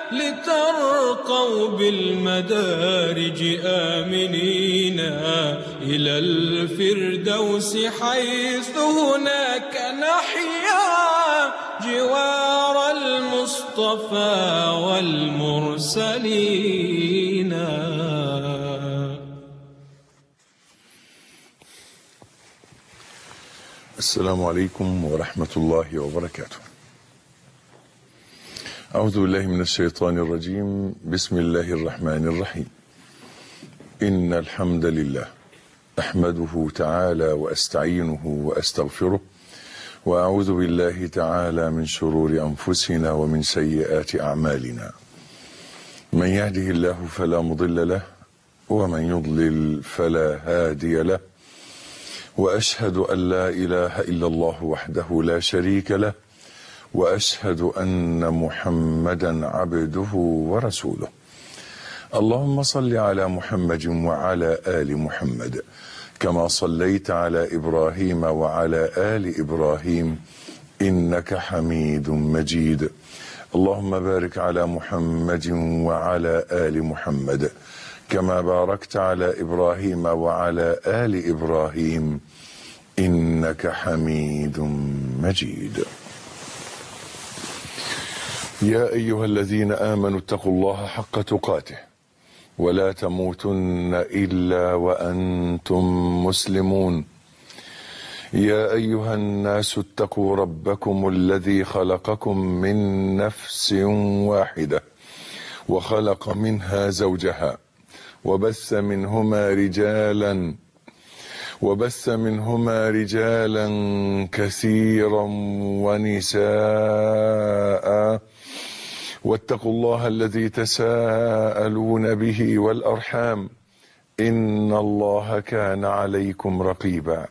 لترقوا بالمدارج آمنين إلى الفردوس حيث هناك نحيا جوار المصطفى والمرسلين السلام عليكم ورحمة الله وبركاته. أعوذ بالله من الشيطان الرجيم، بسم الله الرحمن الرحيم. إن الحمد لله أحمده تعالى وأستعينه وأستغفره وأعوذ بالله تعالى من شرور أنفسنا ومن سيئات أعمالنا. من يهده الله فلا مضل له ومن يضلل فلا هادي له. واشهد ان لا اله الا الله وحده لا شريك له واشهد ان محمدا عبده ورسوله اللهم صل على محمد وعلى ال محمد كما صليت على ابراهيم وعلى ال ابراهيم انك حميد مجيد اللهم بارك على محمد وعلى ال محمد كما باركت على ابراهيم وعلى ال ابراهيم انك حميد مجيد يا ايها الذين امنوا اتقوا الله حق تقاته ولا تموتن الا وانتم مسلمون يا ايها الناس اتقوا ربكم الذي خلقكم من نفس واحده وخلق منها زوجها وبث منهما رجالا وبث منهما رجالا كثيرا ونساء واتقوا الله الذي تساءلون به والارحام ان الله كان عليكم رقيبا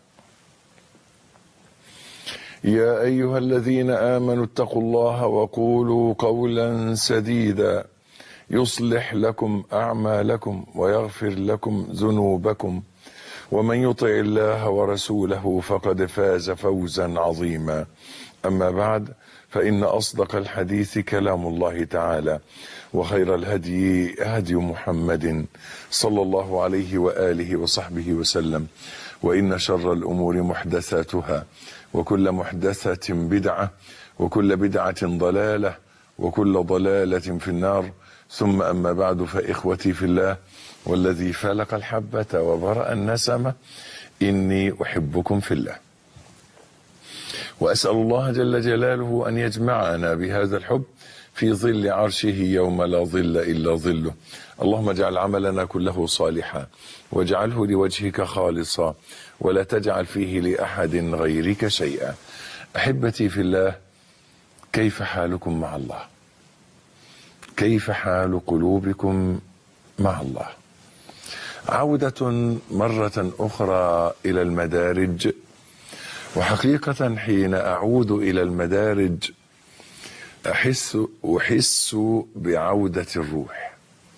يا ايها الذين امنوا اتقوا الله وقولوا قولا سديدا يصلح لكم اعمالكم ويغفر لكم ذنوبكم ومن يطع الله ورسوله فقد فاز فوزا عظيما اما بعد فان اصدق الحديث كلام الله تعالى وخير الهدي هدي محمد صلى الله عليه واله وصحبه وسلم وان شر الامور محدثاتها وكل محدثه بدعه وكل بدعه ضلاله وكل ضلاله في النار ثم أما بعد فإخوتي في الله والذي فلق الحبة وبرأ النسمة إني أحبكم في الله وأسأل الله جل جلاله أن يجمعنا بهذا الحب في ظل عرشه يوم لا ظل إلا ظله اللهم اجعل عملنا كله صالحا واجعله لوجهك خالصا ولا تجعل فيه لأحد غيرك شيئا أحبتي في الله كيف حالكم مع الله كيف حال قلوبكم مع الله عودة مرة أخرى إلى المدارج وحقيقة حين أعود إلى المدارج أحس أحس بعودة الروح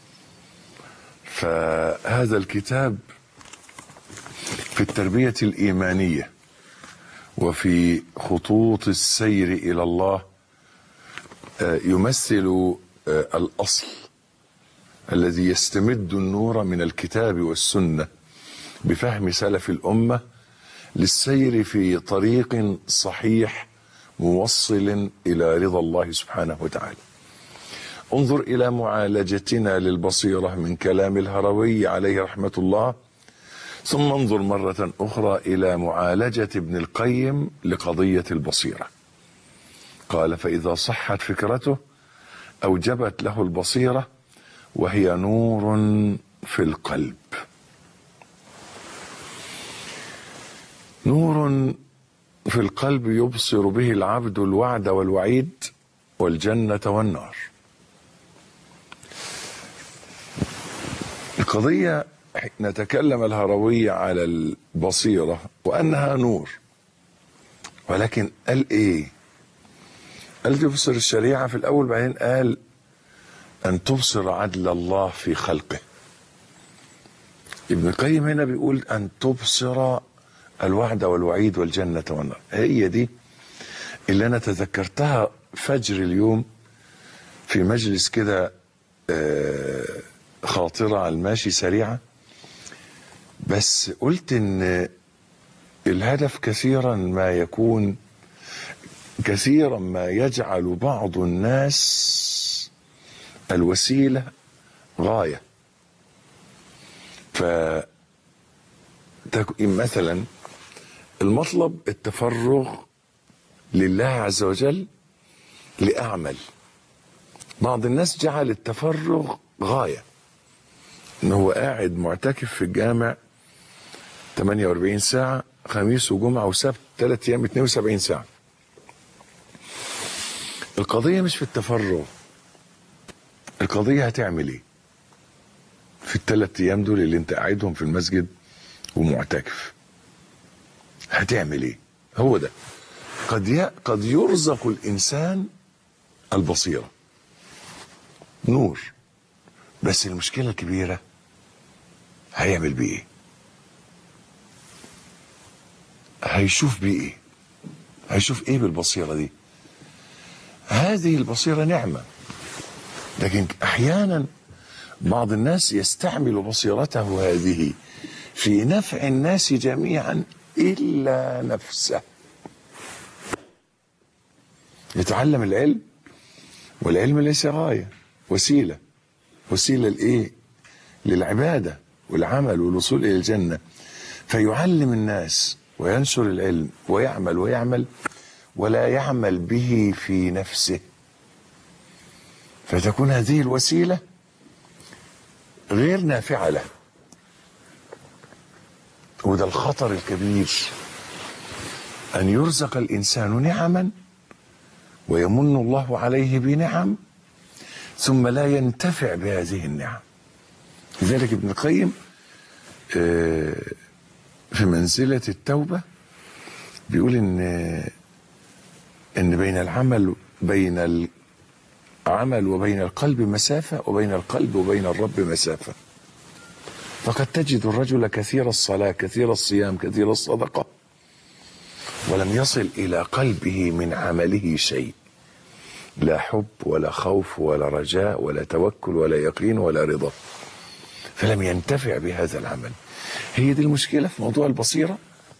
فهذا الكتاب في التربية الإيمانية وفي خطوط السير إلى الله يمثل الاصل الذي يستمد النور من الكتاب والسنه بفهم سلف الامه للسير في طريق صحيح موصل الى رضا الله سبحانه وتعالى. انظر الى معالجتنا للبصيره من كلام الهروي عليه رحمه الله ثم انظر مره اخرى الى معالجه ابن القيم لقضيه البصيره. قال فاذا صحت فكرته اوجبت له البصيره وهي نور في القلب نور في القلب يبصر به العبد الوعد والوعيد والجنه والنار القضيه نتكلم الهروية على البصيرة وأنها نور ولكن قال إيه قال تبصر الشريعة في الأول بعدين قال أن تبصر عدل الله في خلقه ابن القيم هنا بيقول أن تبصر الوعد والوعيد والجنة والنار هي دي اللي أنا تذكرتها فجر اليوم في مجلس كده آه، خاطرة على الماشي سريعة بس قلت ان الهدف كثيرا ما يكون كثيرا ما يجعل بعض الناس الوسيلة غاية ف تك- مثلا المطلب التفرغ لله عز وجل لأعمل بعض الناس جعل التفرغ غاية ان هو قاعد معتكف في الجامع 48 ساعة خميس وجمعة وسبت ثلاث أيام 72 ساعة القضية مش في التفرغ القضية هتعمل ايه في الثلاث أيام دول اللي انت قاعدهم في المسجد ومعتكف هتعمل ايه هو ده قد ي... قد يرزق الإنسان البصيرة نور بس المشكلة الكبيرة هيعمل بيه ايه هيشوف بيه ايه هيشوف ايه بالبصيرة دي هذه البصيرة نعمة لكن احيانا بعض الناس يستعمل بصيرته هذه في نفع الناس جميعا الا نفسه يتعلم العلم والعلم ليس غايه وسيله وسيله لايه للعباده والعمل والوصول الى الجنه فيعلم الناس وينشر العلم ويعمل ويعمل ولا يعمل به في نفسه فتكون هذه الوسيله غير نافعه له وده الخطر الكبير ان يرزق الانسان نعما ويمن الله عليه بنعم ثم لا ينتفع بهذه النعم لذلك ابن القيم آه، في منزلة التوبة بيقول ان ان بين العمل بين العمل وبين القلب مسافة وبين القلب وبين الرب مسافة فقد تجد الرجل كثير الصلاة كثير الصيام كثير الصدقة ولم يصل إلى قلبه من عمله شيء لا حب ولا خوف ولا رجاء ولا توكل ولا يقين ولا رضا فلم ينتفع بهذا العمل هي دي المشكلة في موضوع البصيرة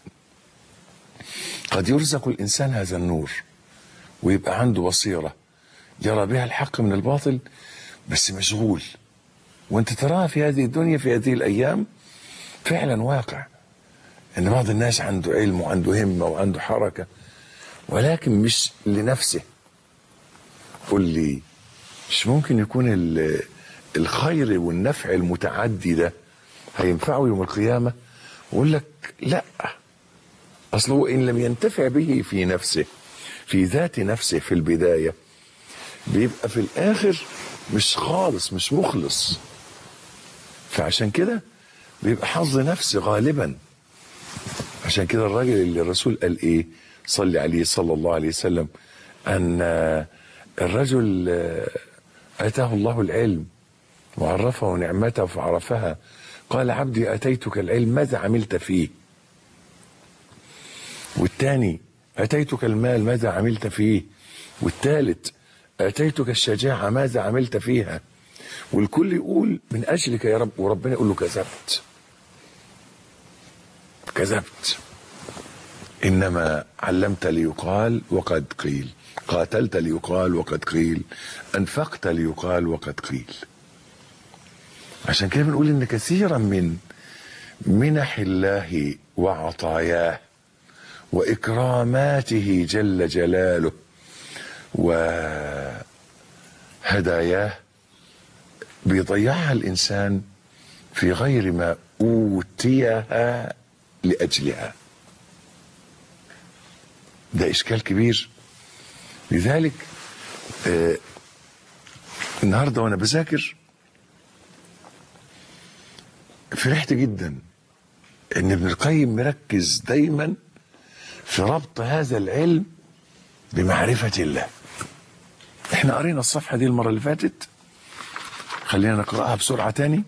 قد يرزق الإنسان هذا النور ويبقى عنده بصيرة يرى بها الحق من الباطل بس مشغول وانت تراها في هذه الدنيا في هذه الأيام فعلا واقع ان بعض الناس عنده علم وعنده همة وعنده حركة ولكن مش لنفسه قل لي مش ممكن يكون ال- الخير والنفع المتعدي ده هينفعه يوم القيامة ويقول لك لا أصله هو إن لم ينتفع به في نفسه في ذات نفسه في البداية بيبقى في الآخر مش خالص مش مخلص فعشان كده بيبقى حظ نفسي غالبا عشان كده الراجل اللي الرسول قال ايه صلي عليه صلى الله عليه وسلم ان الرجل اتاه الله العلم وعرفه نعمته فعرفها قال عبدي اتيتك العلم ماذا عملت فيه والثاني اتيتك المال ماذا عملت فيه والثالث اتيتك الشجاعه ماذا عملت فيها والكل يقول من اجلك يا رب وربنا يقول له كذبت كذبت انما علمت ليقال وقد قيل قاتلت ليقال وقد قيل انفقت ليقال وقد قيل عشان كده بنقول ان كثيرا من منح الله وعطاياه واكراماته جل جلاله وهداياه بيضيعها الانسان في غير ما اوتيها لاجلها ده اشكال كبير لذلك آه النهارده وانا بذاكر فرحت جدا ان ابن القيم مركز دايما في ربط هذا العلم بمعرفة الله احنا قرينا الصفحة دي المرة اللي فاتت خلينا نقرأها بسرعة تاني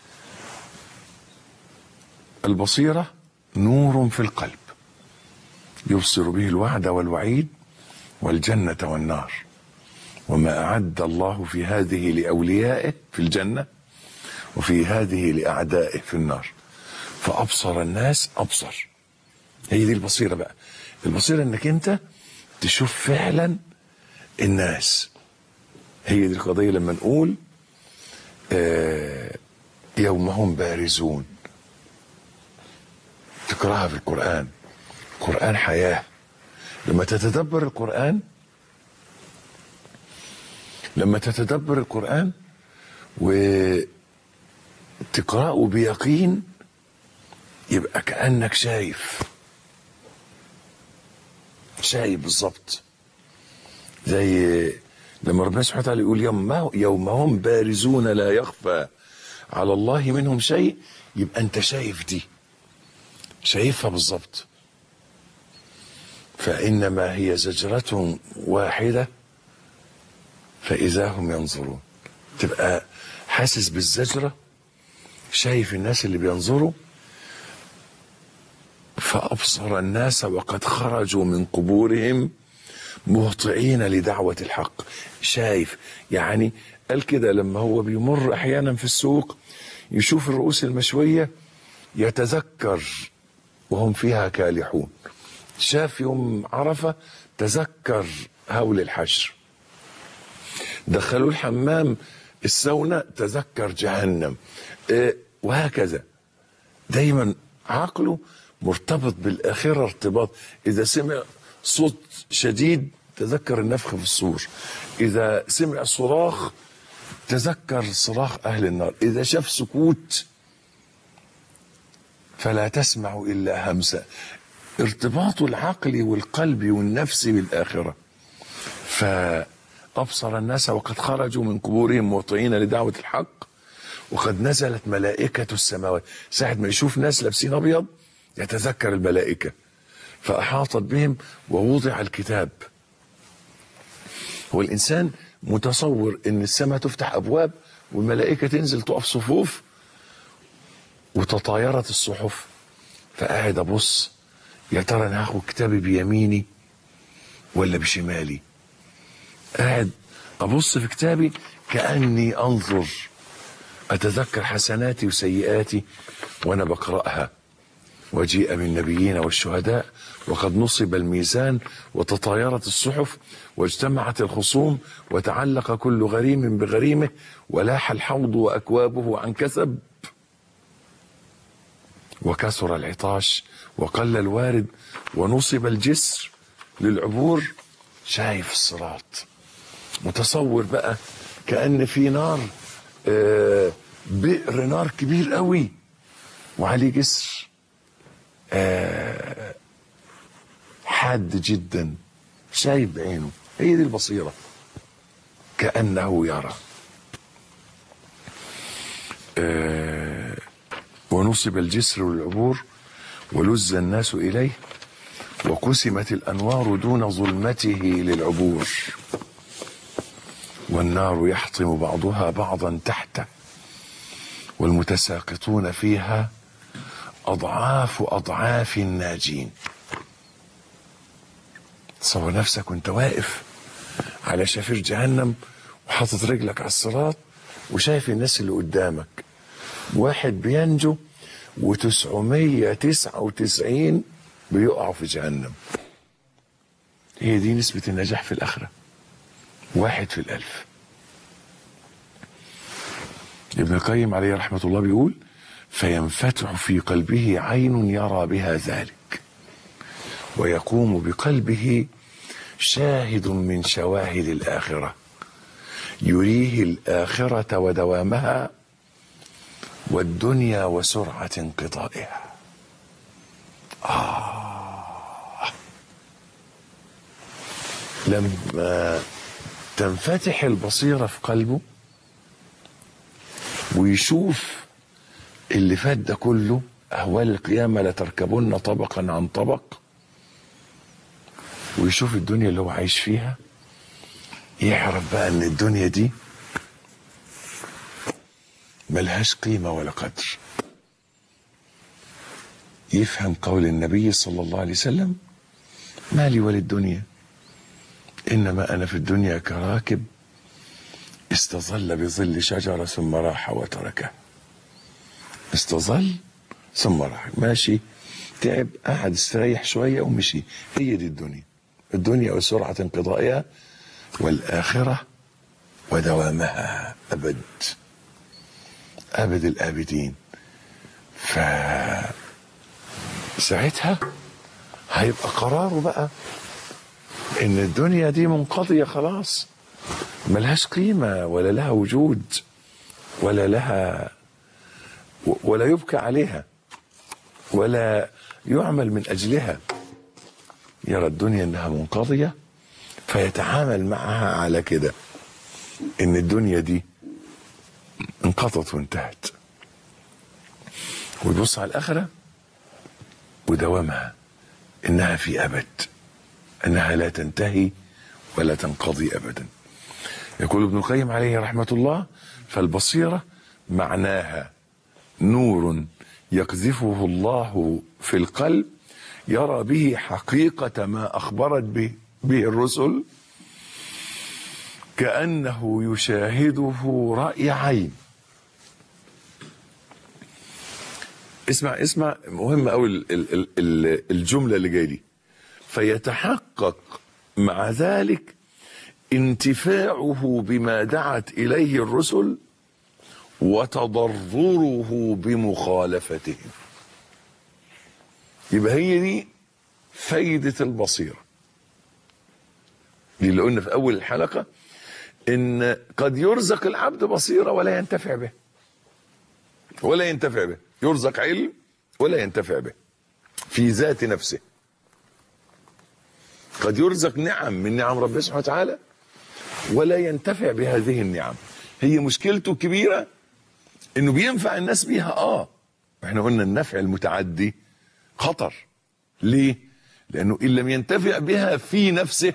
البصيرة نور في القلب يبصر به الوعد والوعيد والجنة والنار وما أعد الله في هذه لأوليائه في الجنة وفي هذه لأعدائه في النار فأبصر الناس أبصر هي دي البصيرة بقى البصيرة انك انت تشوف فعلا الناس هي دي القضية لما نقول آه يوم هم بارزون تقراها في القرآن القرآن حياة لما تتدبر القرآن لما تتدبر القرآن وتقرأه بيقين يبقى كأنك شايف شايف بالظبط زي لما ربنا سبحانه وتعالى يقول يوم يوم هم بارزون لا يخفى على الله منهم شيء يبقى انت شايف دي شايفها بالظبط فإنما هي زجرة واحدة فإذا هم ينظرون تبقى حاسس بالزجرة شايف الناس اللي بينظروا فأبصر الناس وقد خرجوا من قبورهم مهطعين لدعوة الحق شايف يعني قال كده لما هو بيمر أحيانا في السوق يشوف الرؤوس المشوية يتذكر وهم فيها كالحون شاف يوم عرفة تذكر هول الحشر دخلوا الحمام السونا تذكر جهنم إيه وهكذا دايما عقله مرتبط بالآخرة ارتباط إذا سمع صوت شديد تذكر النفخ في الصور إذا سمع صراخ تذكر صراخ أهل النار إذا شاف سكوت فلا تسمع إلا همسة ارتباط العقل والقلب والنفس بالآخرة فأبصر الناس وقد خرجوا من قبورهم موطئين لدعوة الحق وقد نزلت ملائكة السماوات ساعة ما يشوف ناس لابسين أبيض يتذكر الملائكة فأحاطت بهم ووضع الكتاب هو الإنسان متصور إن السماء تفتح أبواب والملائكة تنزل تقف صفوف وتطايرت الصحف فقاعد أبص يا ترى أنا هاخد كتابي بيميني ولا بشمالي قاعد أبص في كتابي كأني أنظر أتذكر حسناتي وسيئاتي وأنا بقرأها وجيء بالنبيين والشهداء وقد نصب الميزان وتطايرت الصحف واجتمعت الخصوم وتعلق كل غريم بغريمه ولاح الحوض واكوابه عن كثب وكثر العطاش وقل الوارد ونصب الجسر للعبور شايف الصراط متصور بقى كأن في نار آه بئر نار كبير قوي وعليه جسر آه حاد جدا شايف بعينه هي دي البصيرة كأنه يرى آه ونصب الجسر والعبور ولز الناس إليه وقسمت الأنوار دون ظلمته للعبور والنار يحطم بعضها بعضا تحته والمتساقطون فيها أضعاف أضعاف الناجين تصور نفسك وانت واقف على شفير جهنم وحاطط رجلك على الصراط وشايف الناس اللي قدامك واحد بينجو و999 بيقعوا في جهنم هي دي نسبة النجاح في الآخرة واحد في الألف ابن القيم عليه رحمة الله بيقول فينفتح في قلبه عين يرى بها ذلك ويقوم بقلبه شاهد من شواهد الآخرة يريه الآخرة ودوامها والدنيا وسرعة انقضائها آه لما تنفتح البصيرة في قلبه ويشوف اللي فات ده كله أهوال القيامة لتركبن طبقا عن طبق ويشوف الدنيا اللي هو عايش فيها يعرف بقى ان الدنيا دي ملهاش قيمة ولا قدر يفهم قول النبي صلى الله عليه وسلم ما لي وللدنيا إنما أنا في الدنيا كراكب استظل بظل شجرة ثم راح وتركه استظل ثم راح ماشي تعب قعد استريح شوية ومشي هي دي الدنيا الدنيا وسرعة انقضائها والآخرة ودوامها أبد أبد الآبدين ف ساعتها هيبقى قراره بقى ان الدنيا دي منقضية خلاص ملهاش قيمة ولا لها وجود ولا لها ولا يبكى عليها ولا يعمل من اجلها يرى الدنيا انها منقضية فيتعامل معها على كده ان الدنيا دي انقضت وانتهت ويبص على الاخره ودوامها انها في ابد انها لا تنتهي ولا تنقضي ابدا يقول ابن القيم عليه رحمه الله فالبصيره معناها نور يقذفه الله في القلب يرى به حقيقه ما اخبرت به به الرسل كانه يشاهده راي عين اسمع اسمع مهم قوي الجمله اللي جايه دي فيتحقق مع ذلك انتفاعه بما دعت اليه الرسل وتضرره بمخالفتهم يبقى هي دي فايده البصيره دي اللي قلنا في اول الحلقه ان قد يرزق العبد بصيره ولا ينتفع به ولا ينتفع به يرزق علم ولا ينتفع به في ذات نفسه قد يرزق نعم من نعم ربنا سبحانه وتعالى ولا ينتفع بهذه النعم هي مشكلته الكبيرة انه بينفع الناس بيها اه احنا قلنا النفع المتعدي خطر ليه لانه ان لم ينتفع بها في نفسه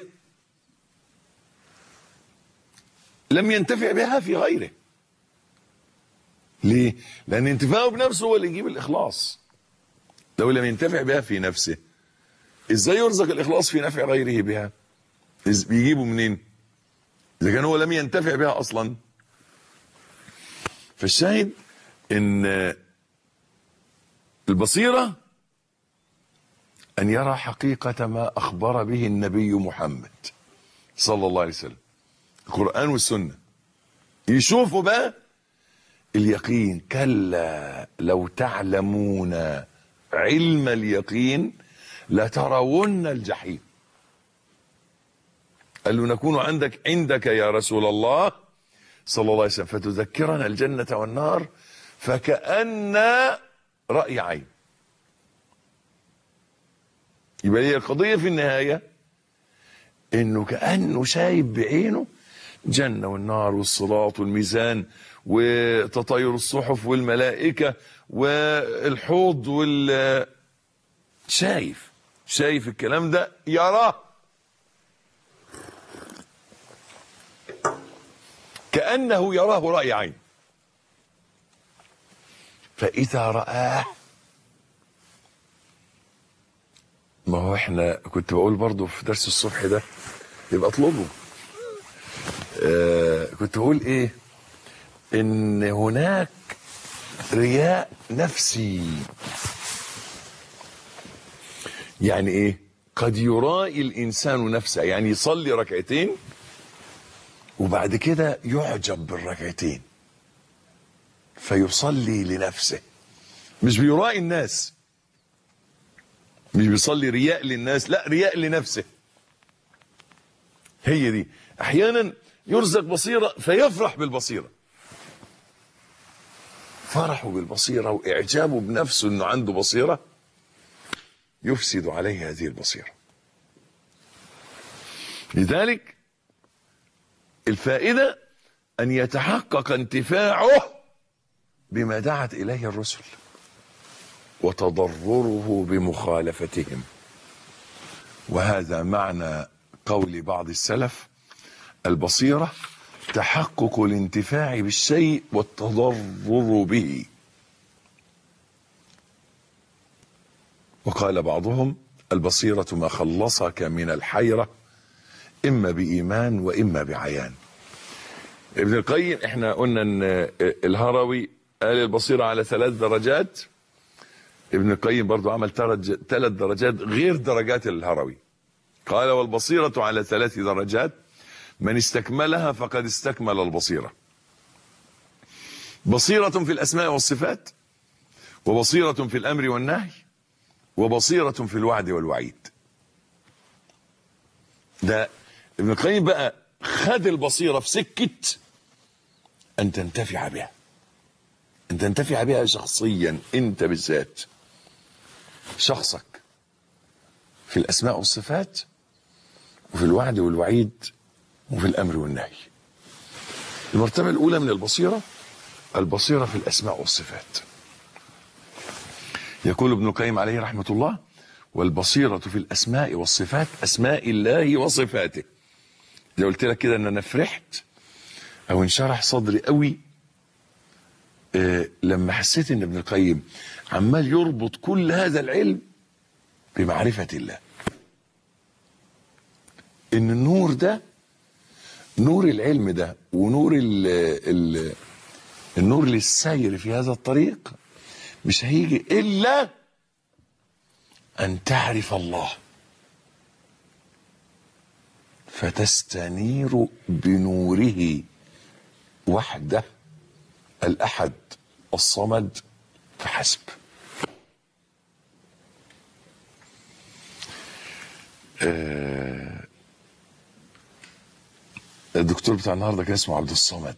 لم ينتفع بها في غيره ليه؟ لأن انتفاعه بنفسه هو اللي يجيب الإخلاص. لو لم ينتفع بها في نفسه إزاي يرزق الإخلاص في نفع غيره بها؟ بيجيبه منين؟ إذا كان هو لم ينتفع بها أصلا. فالشاهد إن البصيرة أن يرى حقيقة ما أخبر به النبي محمد صلى الله عليه وسلم. القرآن والسنة. يشوفوا بقى اليقين كلا لو تعلمون علم اليقين لترون الجحيم قال له نكون عندك عندك يا رسول الله صلى الله عليه وسلم فتذكرنا الجنة والنار فكأن رأي عين يبقى هي القضية في النهاية انه كأنه شايف بعينه جنة والنار والصراط والميزان وتطاير الصحف والملائكة والحوض وال شايف شايف الكلام ده يراه كأنه يراه رأي عين فإذا رآه ما هو احنا كنت بقول برضو في درس الصبح ده يبقى اطلبه آه كنت بقول ايه ان هناك رياء نفسي يعني ايه قد يرائي الانسان نفسه يعني يصلي ركعتين وبعد كده يعجب بالركعتين فيصلي لنفسه مش بيرائي الناس مش بيصلي رياء للناس لا رياء لنفسه هي دي احيانا يرزق بصيره فيفرح بالبصيره فرحه بالبصيره واعجابه بنفسه انه عنده بصيره يفسد عليه هذه البصيره لذلك الفائده ان يتحقق انتفاعه بما دعت اليه الرسل وتضرره بمخالفتهم وهذا معنى قول بعض السلف البصيره تحقق الانتفاع بالشيء والتضرر به وقال بعضهم البصيره ما خلصك من الحيره اما بايمان واما بعيان ابن القيم احنا قلنا ان الهروي قال البصيرة على ثلاث درجات ابن القيم برضو عمل ثلاث درجات غير درجات الهروي قال والبصيرة على ثلاث درجات من استكملها فقد استكمل البصيرة بصيرة في الأسماء والصفات وبصيرة في الأمر والنهي وبصيرة في الوعد والوعيد ده ابن القيم بقى خد البصيرة في سكة أن تنتفع بها أن تنتفع بها شخصيا أنت بالذات شخصك في الأسماء والصفات وفي الوعد والوعيد وفي الأمر والنهي المرتبة الأولى من البصيرة البصيرة في الأسماء والصفات يقول ابن القيم عليه رحمة الله والبصيرة في الأسماء والصفات أسماء الله وصفاته زي قلت لك كده ان انا فرحت او انشرح صدري قوي آه لما حسيت ان ابن القيم عمال يربط كل هذا العلم بمعرفة الله ان النور ده نور العلم ده ونور ال ال النور للسير في هذا الطريق مش هيجي الا ان تعرف الله فتستنير بنوره وحده الاحد الصمد فحسب آه الدكتور بتاع النهارده كان اسمه عبد الصمد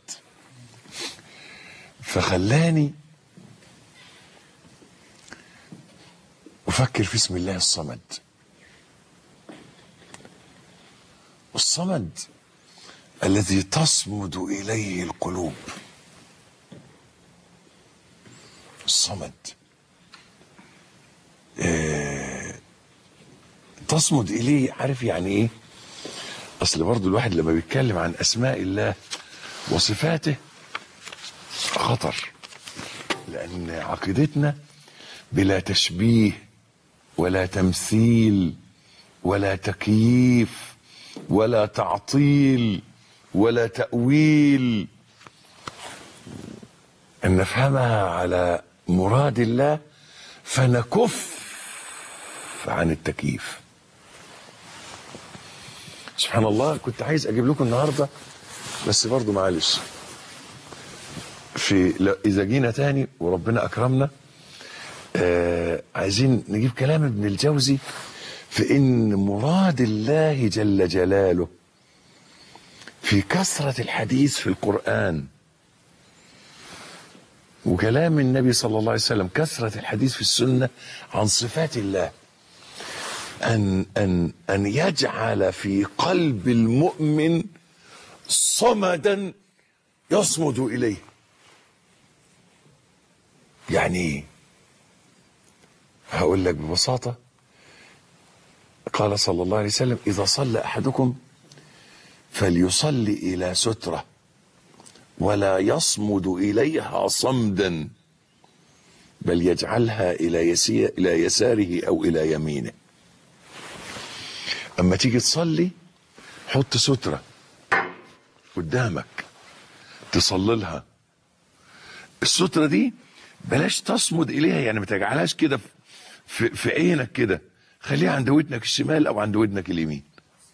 فخلاني افكر في اسم الله الصمد الصمد الذي تصمد اليه القلوب الصمد آه تصمد اليه عارف يعني ايه اصل برضو الواحد لما بيتكلم عن اسماء الله وصفاته خطر لان عقيدتنا بلا تشبيه ولا تمثيل ولا تكييف ولا تعطيل ولا تأويل أن نفهمها على مراد الله فنكف عن التكييف سبحان الله كنت عايز أجيب لكم النهاردة بس برضو معلش في إذا جينا تاني وربنا أكرمنا آه عايزين نجيب كلام ابن الجوزي في ان مراد الله جل جلاله في كثرة الحديث في القرآن وكلام النبي صلى الله عليه وسلم كثرة الحديث في السنة عن صفات الله أن أن أن يجعل في قلب المؤمن صمدا يصمد إليه يعني هقول لك ببساطة قال صلى الله عليه وسلم إذا صلى أحدكم فليصلي إلى سترة ولا يصمد إليها صمدا بل يجعلها إلى, يسي إلى يساره أو إلى يمينه أما تيجي تصلي حط سترة قدامك تصلي لها السترة دي بلاش تصمد إليها يعني ما تجعلهاش كده في, في عينك كده خليها عند ودنك الشمال او عند ودنك اليمين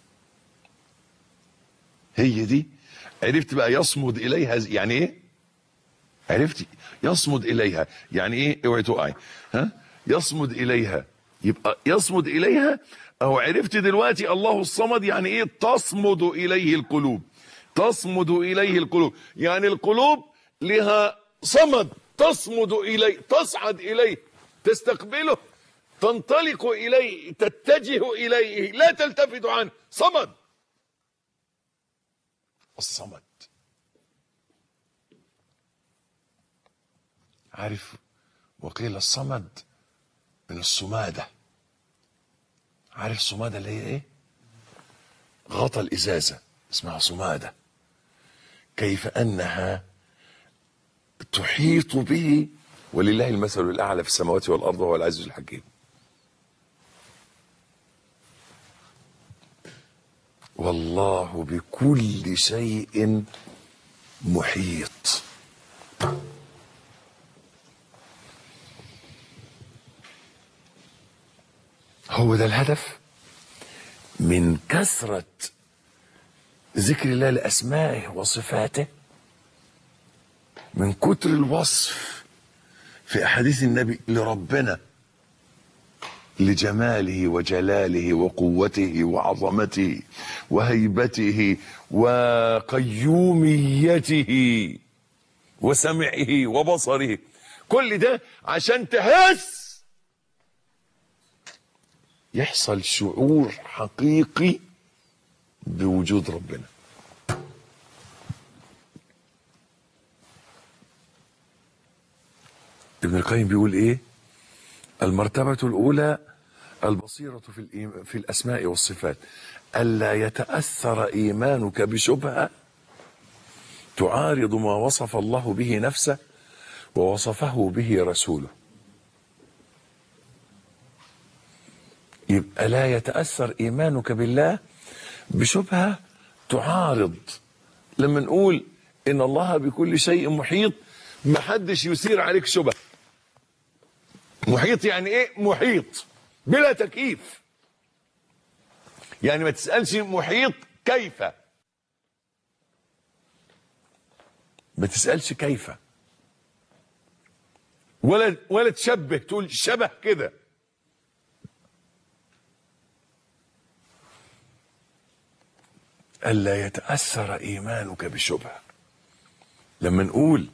هي دي عرفت بقى يصمد اليها يعني ايه عرفت يصمد اليها يعني ايه اوعي تقعي ها يصمد اليها يبقى يصمد اليها او عرفت دلوقتي الله الصمد يعني ايه تصمد اليه القلوب تصمد اليه القلوب يعني القلوب لها صمد تصمد اليه تصعد اليه تستقبله تنطلق إليه تتجه إليه لا تلتفت عنه صمد الصمد عارف وقيل الصمد من الصمادة عارف الصمادة اللي هي ايه غطى الإزازة اسمها صمادة كيف أنها تحيط به ولله المثل الأعلى في السماوات والأرض وهو العزيز الحكيم والله بكل شيء محيط هو ده الهدف من كثرة ذكر الله لأسمائه وصفاته من كتر الوصف في أحاديث النبي لربنا لجماله وجلاله وقوته وعظمته وهيبته وقيوميته وسمعه وبصره كل ده عشان تحس يحصل شعور حقيقي بوجود ربنا ابن القيم بيقول ايه المرتبة الأولى البصيرة في, الإيم- في الأسماء والصفات ألا يتأثر إيمانك بشبهة تعارض ما وصف الله به نفسه ووصفه به رسوله يبقى لا يتأثر إيمانك بالله بشبهة تعارض لما نقول إن الله بكل شيء محيط محدش يثير عليك شبهه محيط يعني ايه محيط بلا تكييف يعني ما تسألش محيط كيف ما تسألش كيف ولا ولا تشبه تقول شبه كده ألا يتأثر إيمانك بشبهة لما نقول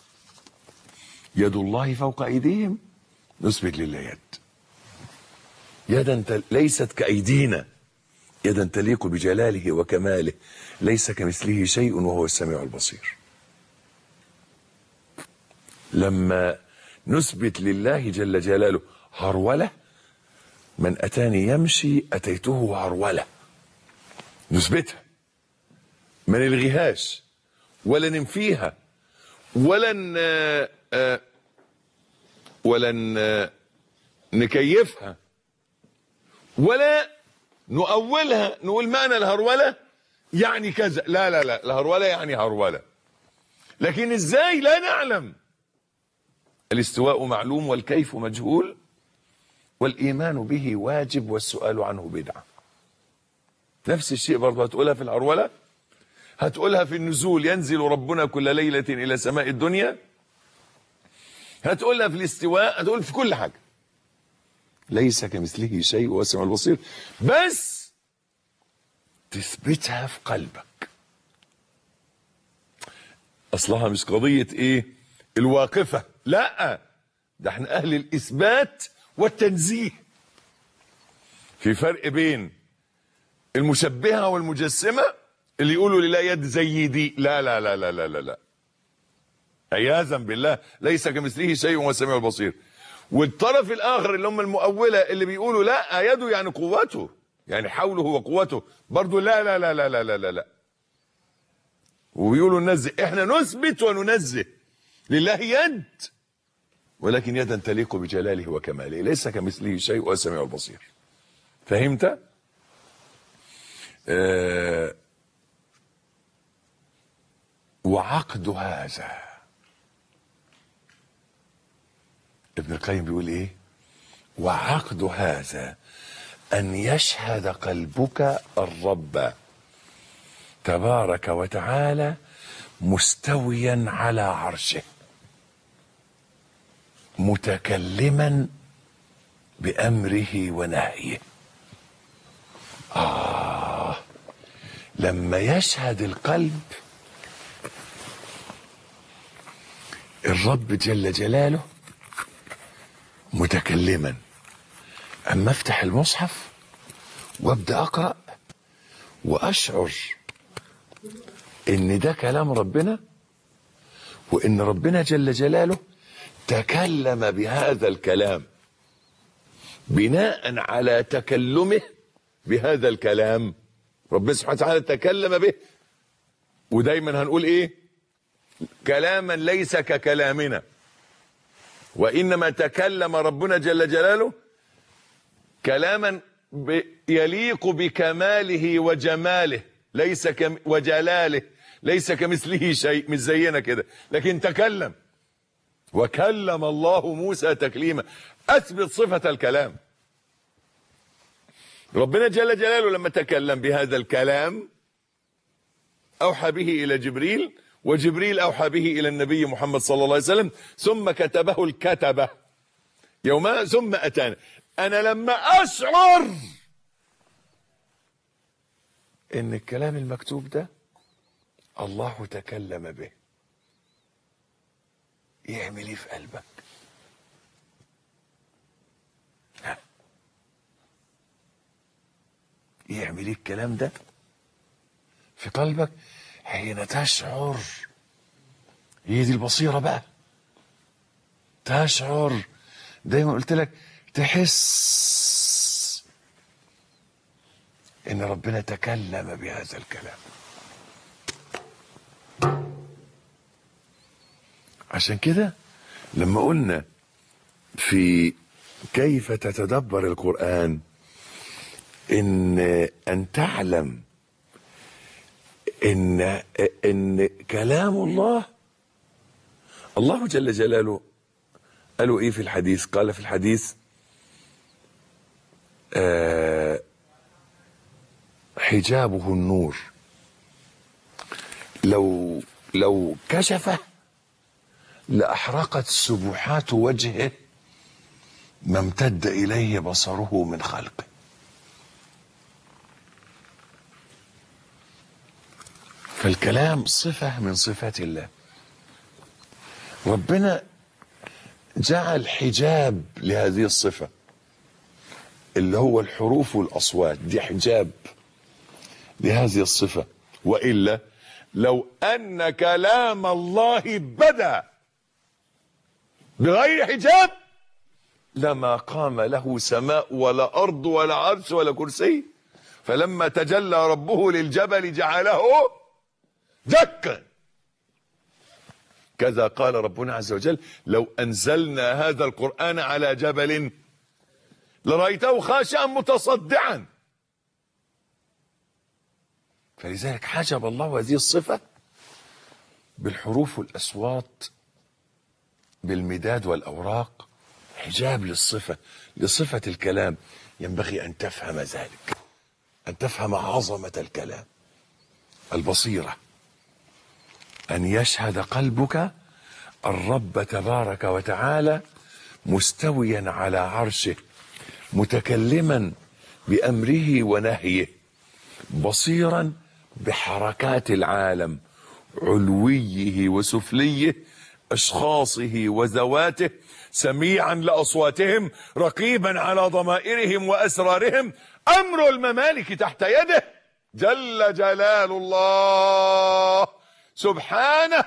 يد الله فوق أيديهم نثبت لله يد يدا تل- ليست كأيدينا يدا تليق بجلاله وكماله ليس كمثله شيء وهو السميع البصير لما نثبت لله جل جلاله هرولة من أتاني يمشي أتيته هرولة نثبتها ما نلغيهاش ولا ننفيها ولا ن... آه، ولا ن- نكيفها ولا نؤولها نقول معنى الهرولة يعني كذا لا لا لا الهرولة يعني هرولة لكن ازاي لا نعلم الاستواء معلوم والكيف مجهول والإيمان به واجب والسؤال عنه بدعة نفس الشيء برضه هتقولها في الهرولة هتقولها في النزول ينزل ربنا كل ليلة إلى سماء الدنيا هتقولها في الاستواء هتقول في كل حاجة ليس كمثله شيء وهو السميع البصير بس تثبتها في قلبك اصلها مش قضية ايه الواقفة لا ده احنا اهل الاثبات والتنزيه في فرق بين المشبهة والمجسمة اللي يقولوا لله يد زي دي لا لا لا لا لا لا, لا. عياذا بالله ليس كمثله شيء وهو السميع البصير والطرف الاخر اللي هم المؤوله اللي بيقولوا لا يده يعني قوته يعني حوله وقوته برضه لا لا لا لا لا لا لا, لا. وبيقولوا ننزه احنا نثبت وننزه لله يد ولكن يدا تليق بجلاله وكماله ليس كمثله شيء وهو السميع البصير فهمت آه وعقد هذا ابن القيم بيقول ايه وعقد هذا ان يشهد قلبك الرب تبارك وتعالى مستويا على عرشه متكلما بامره ونهيه اه لما يشهد القلب الرب جل جلاله متكلما اما افتح المصحف وابدا اقرا واشعر ان ده كلام ربنا وان ربنا جل جلاله تكلم بهذا الكلام بناء على تكلمه بهذا الكلام ربنا سبحانه وتعالى تكلم به ودايما هنقول ايه كلاما ليس ككلامنا وانما تكلم ربنا جل جلاله كلاما ب- يليق بكماله وجماله ليس كم وجلاله ليس كمثله شيء مش زينا كده لكن تكلم وكلم الله موسى تكليما اثبت صفه الكلام ربنا جل جلاله لما تكلم بهذا الكلام اوحى به الى جبريل وجبريل اوحى به الى النبي محمد صلى الله عليه وسلم ثم كتبه الكتبه يوما ثم اتانا انا لما اشعر ان الكلام المكتوب ده الله تكلم به يعمل ايه في قلبك ها. يعمل ايه الكلام ده في قلبك حين تشعر هي دي البصيرة بقى تشعر دايما قلت لك تحس ان ربنا تكلم بهذا الكلام عشان كده لما قلنا في كيف تتدبر القرآن ان ان تعلم ان ان كلام الله الله جل جلاله قالوا ايه في الحديث قال في الحديث آه حجابه النور لو لو كشفه لأحرقت سبحات وجهه ما امتد إليه بصره من خلقه فالكلام صفة من صفات الله ربنا جعل حجاب لهذه الصفة اللي هو الحروف والأصوات دي حجاب لهذه الصفة وإلا لو أن كلام الله بدا بغير حجاب لما قام له سماء ولا أرض ولا عرش ولا كرسي فلما تجلى ربه للجبل جعله دكا كذا قال ربنا عز وجل لو أنزلنا هذا القرآن على جبل لرأيته خاشعا متصدعا فلذلك حجب الله هذه الصفة بالحروف والأصوات بالمداد والأوراق حجاب للصفة لصفة الكلام ينبغي أن تفهم ذلك أن تفهم عظمة الكلام البصيرة أن يشهد قلبك الرب تبارك وتعالى مستويا على عرشه متكلما بأمره ونهيه بصيرا بحركات العالم علويه وسفليه اشخاصه وذواته سميعا لاصواتهم رقيبا على ضمائرهم واسرارهم امر الممالك تحت يده جل جلال الله سبحانه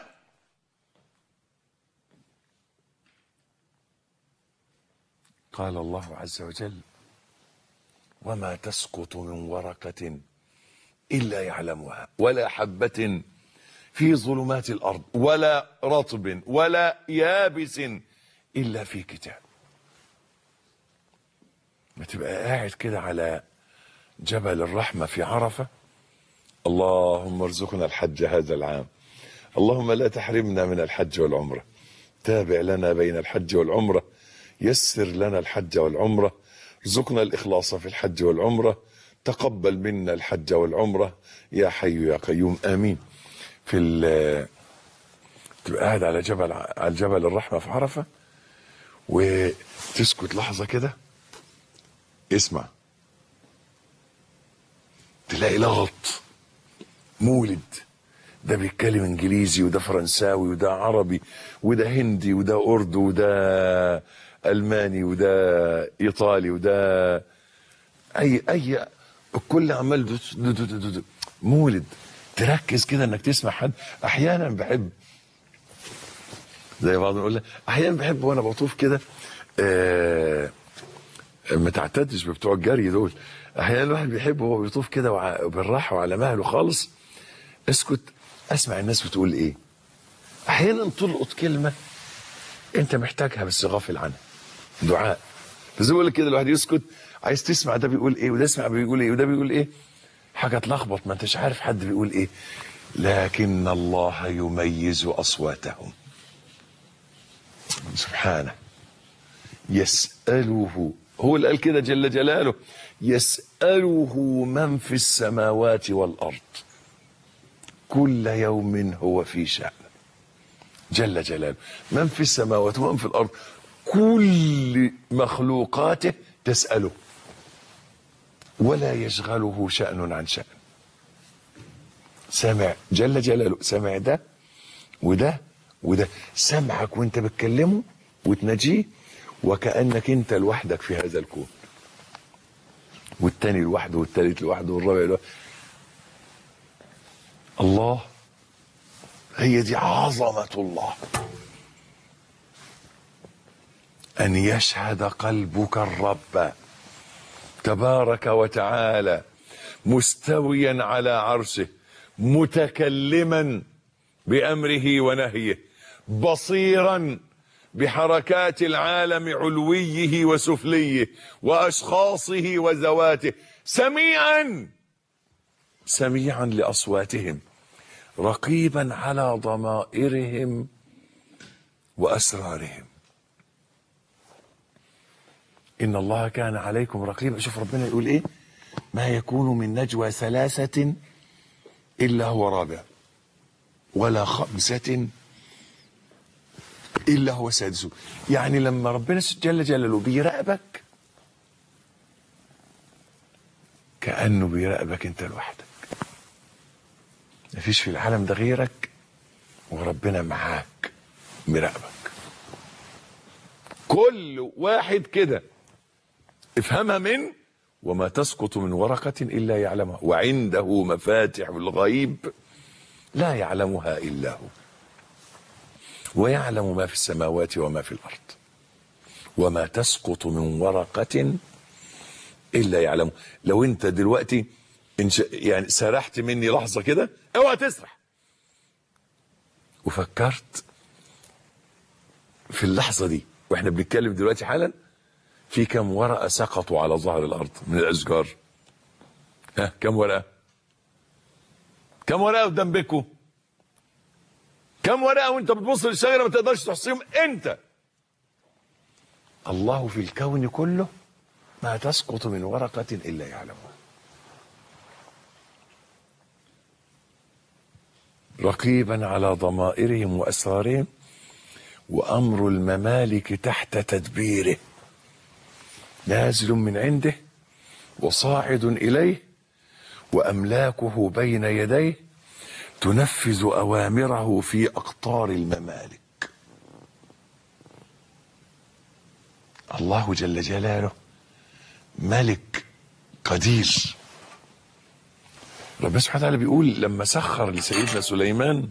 قال الله عز وجل وما تسقط من ورقه الا يعلمها ولا حبه في ظلمات الارض ولا رطب ولا يابس الا في كتاب ما تبقى قاعد كده على جبل الرحمه في عرفه اللهم ارزقنا الحج هذا العام اللهم لا تحرمنا من الحج والعمره تابع لنا بين الحج والعمره يسر لنا الحج والعمره ارزقنا الاخلاص في الحج والعمره تقبل منا الحج والعمره يا حي يا قيوم امين في ال تبقى قاعد على جبل على جبل الرحمه في عرفه وتسكت لحظه كده اسمع تلاقي لغط مولد ده بيتكلم انجليزي وده فرنساوي وده عربي وده هندي وده اردو وده الماني وده ايطالي وده اي اي الكل عمال دو دو دو دو دو مولد تركز كده انك تسمع حد احيانا بحب زي بعض نقول احيانا بحب وانا بطوف كده آه ما تعتدش بتوع الجري دول احيانا الواحد بيحب وهو بيطوف كده وع- بالراحه وعلى مهله خالص اسكت اسمع الناس بتقول ايه احيانا تلقط كلمه انت محتاجها بس غافل عنها دعاء فزي بقول لك كده الواحد يسكت عايز تسمع ده بيقول ايه وده يسمع بيقول ايه وده بيقول ايه حاجه تلخبط ما انتش عارف حد بيقول ايه لكن الله يميز اصواتهم سبحانه يساله هو اللي قال كده جل جلاله يساله من في السماوات والارض كل يوم هو في شأن جل جلاله من في السماوات ومن في الأرض كل مخلوقاته تسأله ولا يشغله شأن عن شأن سامع جل جلاله سامع ده وده وده سامعك وانت بتكلمه وتناجيه وكأنك انت لوحدك في هذا الكون والتاني لوحده والتالت لوحده والرابع لوحده الله هي دي عظمة الله أن يشهد قلبك الرب تبارك وتعالى مستويا على عرشه متكلما بأمره ونهيه بصيرا بحركات العالم علويه وسفليه وأشخاصه وذواته سميعا سميعا لاصواتهم رقيبا على ضمائرهم واسرارهم ان الله كان عليكم رقيبا شوف ربنا يقول ايه ما يكون من نجوى ثلاثه الا هو رابع ولا خمسه الا هو سادسه يعني لما ربنا جل جلاله بيراقبك كانه بيراقبك انت لوحدك مفيش في العالم ده غيرك وربنا معاك مراقبك كل واحد كده افهمها من وما تسقط من ورقة إلا يعلمها وعنده مفاتح الغيب لا يعلمها إلا هو ويعلم ما في السماوات وما في الأرض وما تسقط من ورقة إلا يعلمه لو أنت دلوقتي إنش... يعني سرحت مني لحظة كده اوعى تسرح وفكرت في اللحظة دي واحنا بنتكلم دلوقتي حالا في كم ورقة سقطوا على ظهر الأرض من الأشجار ها كم ورقة كم ورقة قدام بيكو كم ورقة وانت بتبص للشجرة ما تقدرش تحصيهم انت الله في الكون كله ما تسقط من ورقة إلا يعلمها رقيبا على ضمائرهم وأسرارهم وأمر الممالك تحت تدبيره نازل من عنده وصاعد إليه وأملاكه بين يديه تنفذ أوامره في أقطار الممالك الله جل جلاله ملك قدير ربنا سبحانه وتعالى بيقول لما سخر لسيدنا سليمان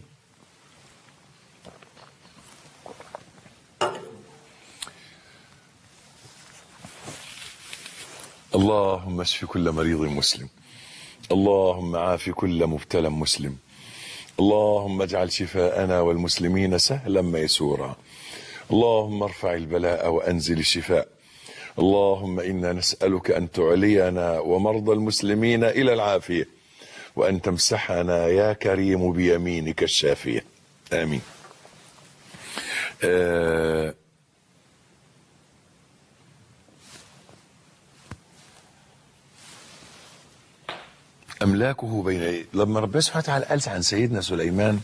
اللهم اشف كل مريض مسلم اللهم عاف كل مبتلى مسلم اللهم اجعل شفاءنا والمسلمين سهلا ميسورا اللهم ارفع البلاء وانزل الشفاء اللهم انا نسالك ان تعلينا ومرضى المسلمين الى العافيه وان تمسحنا يا كريم بيمينك الشافيه امين آه املاكه بين لما ربنا سبحانه وتعالى قال عن سيدنا سليمان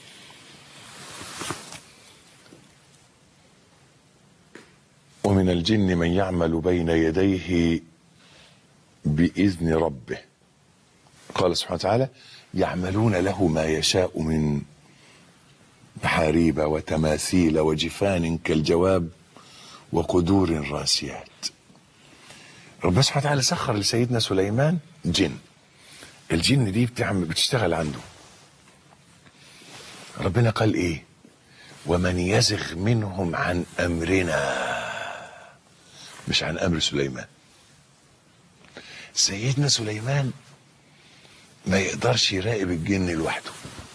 ومن الجن من يعمل بين يديه باذن ربه قال سبحانه وتعالى يعملون له ما يشاء من محاريب وتماثيل وجفان كالجواب وقدور راسيات ربنا سبحانه وتعالى سخر لسيدنا سليمان جن الجن دي بتعمل بتشتغل عنده ربنا قال ايه ومن يزغ منهم عن امرنا مش عن امر سليمان سيدنا سليمان ما يقدرش يراقب الجن لوحده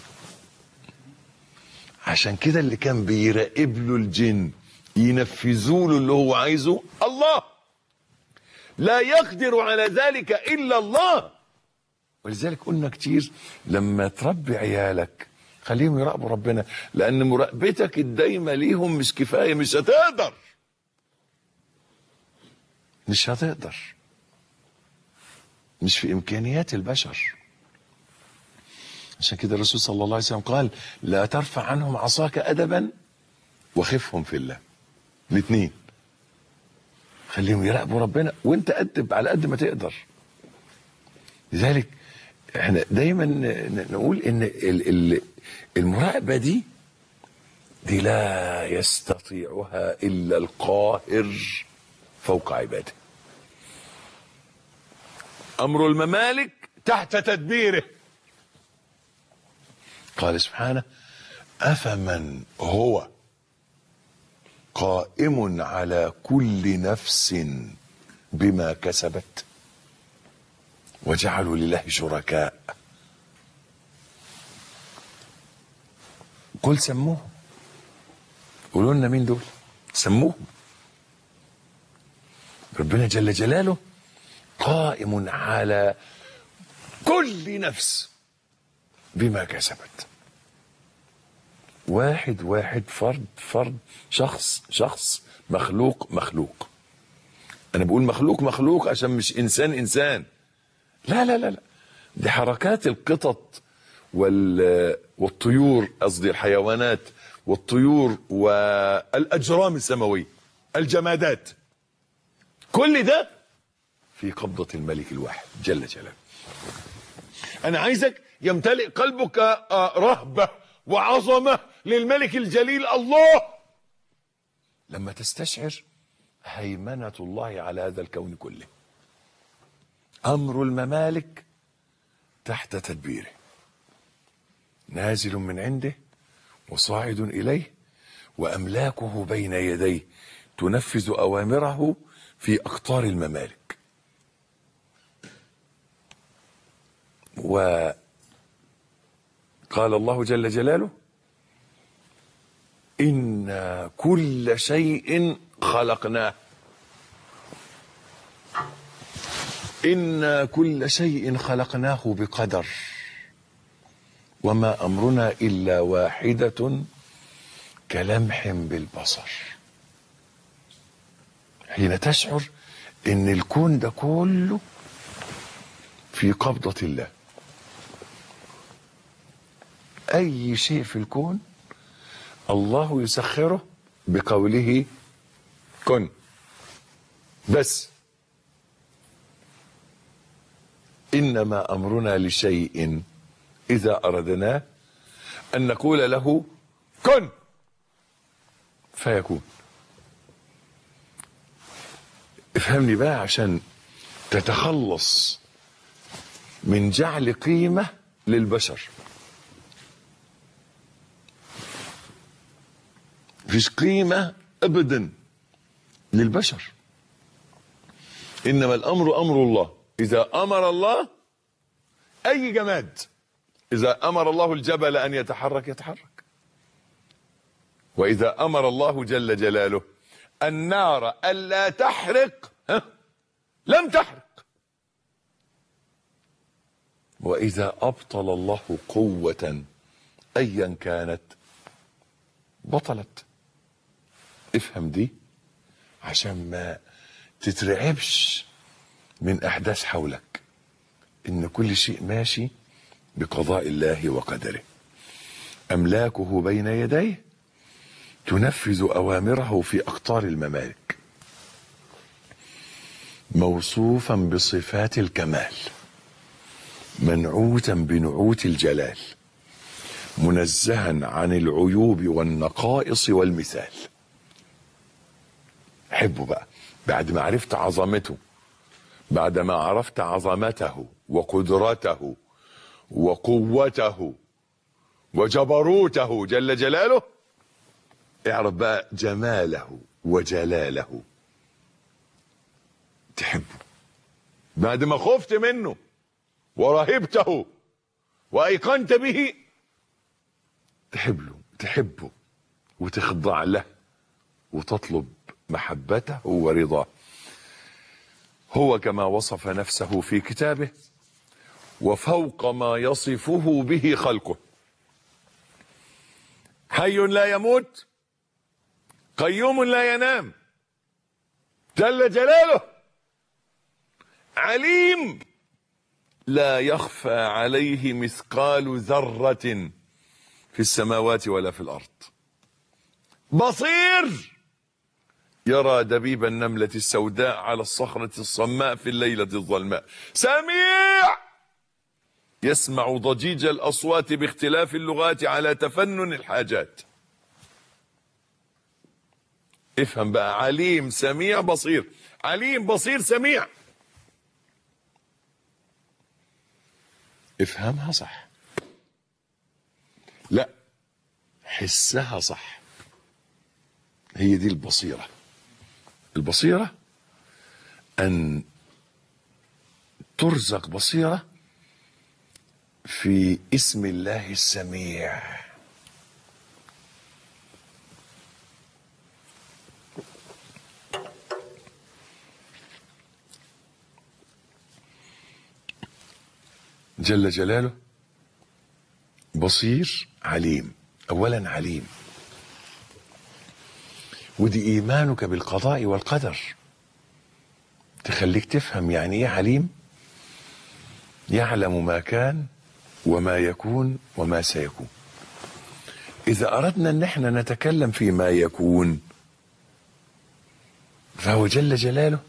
عشان كده اللي كان بيراقب له الجن ينفذوا له اللي هو عايزه الله لا يقدر على ذلك الا الله ولذلك قلنا كتير لما تربي عيالك خليهم يراقبوا ربنا لان مراقبتك الدايمه ليهم مش كفايه مش هتقدر مش هتقدر مش في امكانيات البشر عشان كده الرسول صلى الله عليه وسلم قال لا ترفع عنهم عصاك ادبا وخفهم في الله الاثنين خليهم يراقبوا ربنا وانت ادب على قد ما تقدر لذلك احنا دايما ن- نقول ان ال- ال- المراقبه دي دي لا يستطيعها الا القاهر فوق عباده امر الممالك تحت تدبيره قال سبحانه افمن هو قائم على كل نفس بما كسبت وجعلوا لله شركاء قل سموهم قولوا لنا مين دول سموهم ربنا جل جلاله قائم على كل نفس بما كسبت واحد واحد فرد فرد شخص شخص مخلوق مخلوق انا بقول مخلوق مخلوق عشان مش انسان انسان لا لا لا لا دي حركات القطط وال والطيور قصدي الحيوانات والطيور والاجرام السماويه الجمادات كل ده في قبضه الملك الواحد جل جلاله انا عايزك يمتلئ قلبك آه، رهبه وعظمه للملك الجليل الله لما تستشعر هيمنه الله على هذا الكون كله امر الممالك تحت تدبيره نازل من عنده وصاعد اليه واملاكه بين يديه تنفذ اوامره في اقطار الممالك وقال الله جل جلاله إنا كل شيء خلقناه إنا كل شيء خلقناه بقدر وما أمرنا إلا واحدة كلمح بالبصر حين تشعر إن الكون ده كله في قبضة الله أي شيء في الكون الله يسخره بقوله كن بس انما امرنا لشيء اذا اردناه ان نقول له كن فيكون افهمني بقى عشان تتخلص من جعل قيمه للبشر فيش قيمة أبدا للبشر إنما الأمر أمر الله إذا أمر الله أي جماد إذا أمر الله الجبل أن يتحرك يتحرك وإذا أمر الله جل جلاله النار ألا تحرق ها؟ لم تحرق وإذا أبطل الله قوة أيا كانت بطلت افهم دي عشان ما تترعبش من احداث حولك ان كل شيء ماشي بقضاء الله وقدره املاكه بين يديه تنفذ اوامره في اقطار الممالك موصوفا بصفات الكمال منعوتا بنعوت الجلال منزها عن العيوب والنقائص والمثال حبه بقى بعد ما عرفت عظمته بعد ما عرفت عظمته وقدرته وقوته وجبروته جل جلاله اعرف بقى جماله وجلاله تحبه بعد ما خفت منه ورهبته وايقنت به تحب له تحبه وتخضع له وتطلب محبته ورضاه هو كما وصف نفسه في كتابه وفوق ما يصفه به خلقه حي لا يموت قيوم لا ينام جل جلاله عليم لا يخفى عليه مثقال ذره في السماوات ولا في الارض بصير يرى دبيب النملة السوداء على الصخرة الصماء في الليلة الظلماء سميع يسمع ضجيج الأصوات باختلاف اللغات على تفنن الحاجات افهم بقى عليم سميع بصير عليم بصير سميع افهمها صح لا حسها صح هي دي البصيرة البصيرة أن ترزق بصيرة في اسم الله السميع جل جلاله بصير عليم اولا عليم ودي ايمانك بالقضاء والقدر تخليك تفهم يعني ايه عليم يعلم ما كان وما يكون وما سيكون اذا اردنا ان احنا نتكلم في ما يكون فهو جل جلاله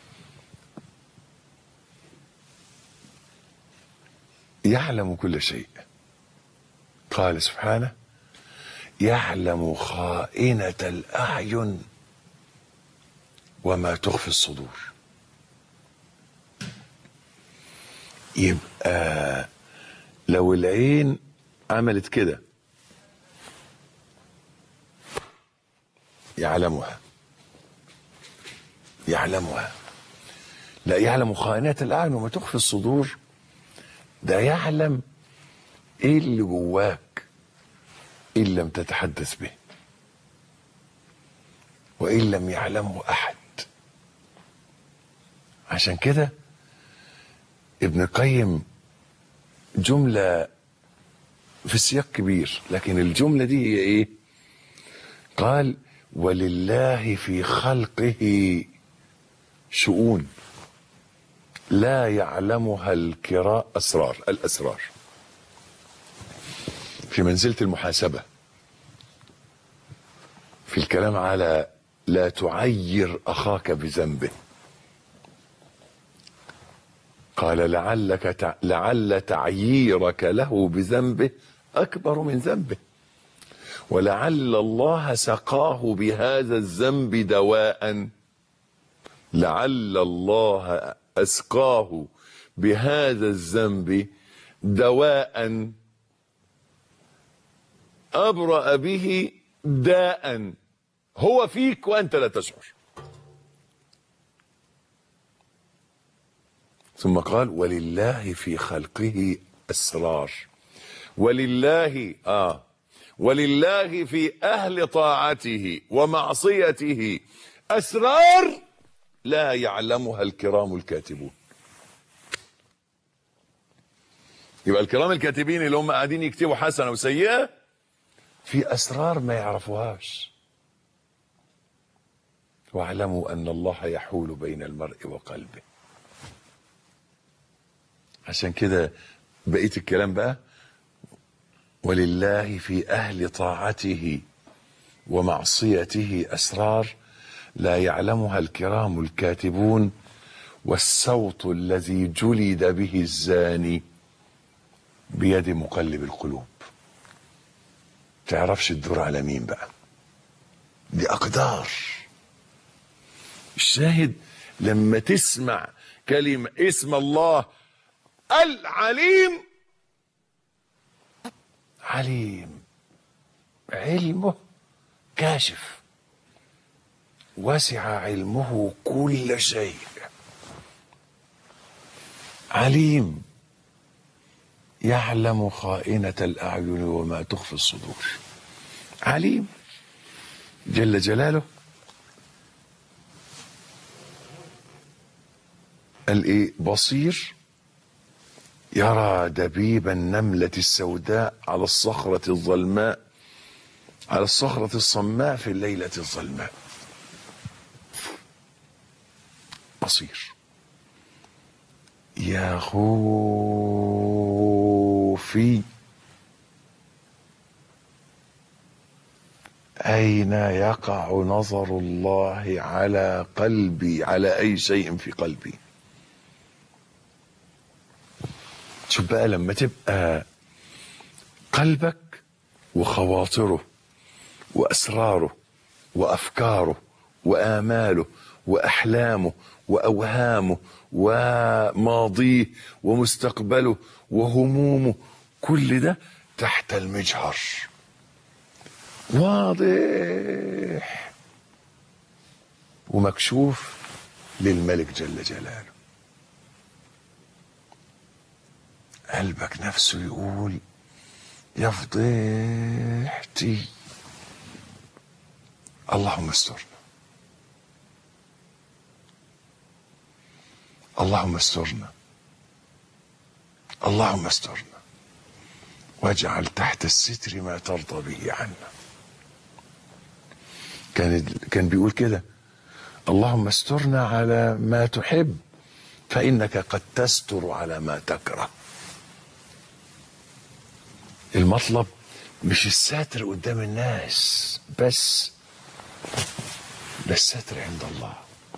يعلم كل شيء قال سبحانه يعلم خائنة الأعين وما تخفي الصدور يبقى لو العين عملت كده يعلمها يعلمها لا يعلم خائنة الأعين وما تخفي الصدور ده يعلم ايه اللي جواك ان لم تتحدث به وان لم يعلمه احد عشان كده ابن القيم جملة في سياق كبير لكن الجملة دي هي ايه قال ولله في خلقه شؤون لا يعلمها الكراء أسرار الأسرار في منزلة المحاسبة في الكلام على لا تعير أخاك بذنبه قال لعلك تع... لعل تعييرك له بذنبه أكبر من ذنبه ولعل الله سقاه بهذا الذنب دواء لعل الله أسقاه بهذا الذنب دواء أبرأ به داء هو فيك وأنت لا تشعر ثم قال ولله في خلقه أسرار ولله آه ولله في أهل طاعته ومعصيته أسرار لا يعلمها الكرام الكاتبون يبقى الكرام الكاتبين اللي هم قاعدين يكتبوا حسنه وسيئه في اسرار ما يعرفوهاش واعلموا ان الله يحول بين المرء وقلبه عشان كده بقيه الكلام بقى ولله في اهل طاعته ومعصيته اسرار لا يعلمها الكرام الكاتبون والصوت الذي جلد به الزاني بيد مقلب القلوب تعرفش تدور على مين بقى دي أقدار الشاهد لما تسمع كلمة اسم الله العليم عليم علمه كاشف وسع علمه كل شيء عليم يعلم خائنة الأعين وما تخفي الصدور عليم جل جلاله قال ايه بصير يرى دبيب النملة السوداء على الصخرة الظلماء على الصخرة الصماء في الليلة الظلماء بصير يا خوفي أين يقع نظر الله على قلبي على أي شيء في قلبي شوف بقى لما تبقى قلبك وخواطره وأسراره وأفكاره وآماله وأحلامه وأوهامه وماضيه ومستقبله وهمومه كل ده تحت المجهر واضح ومكشوف للملك جل جلاله قلبك نفسه يقول يا فضيحتي اللهم استرنا اللهم استرنا اللهم استرنا واجعل تحت الستر ما ترضى به عنا كان كان بيقول كده اللهم استرنا على ما تحب فانك قد تستر على ما تكره المطلب مش الستر قدام الناس بس ده الستر عند الله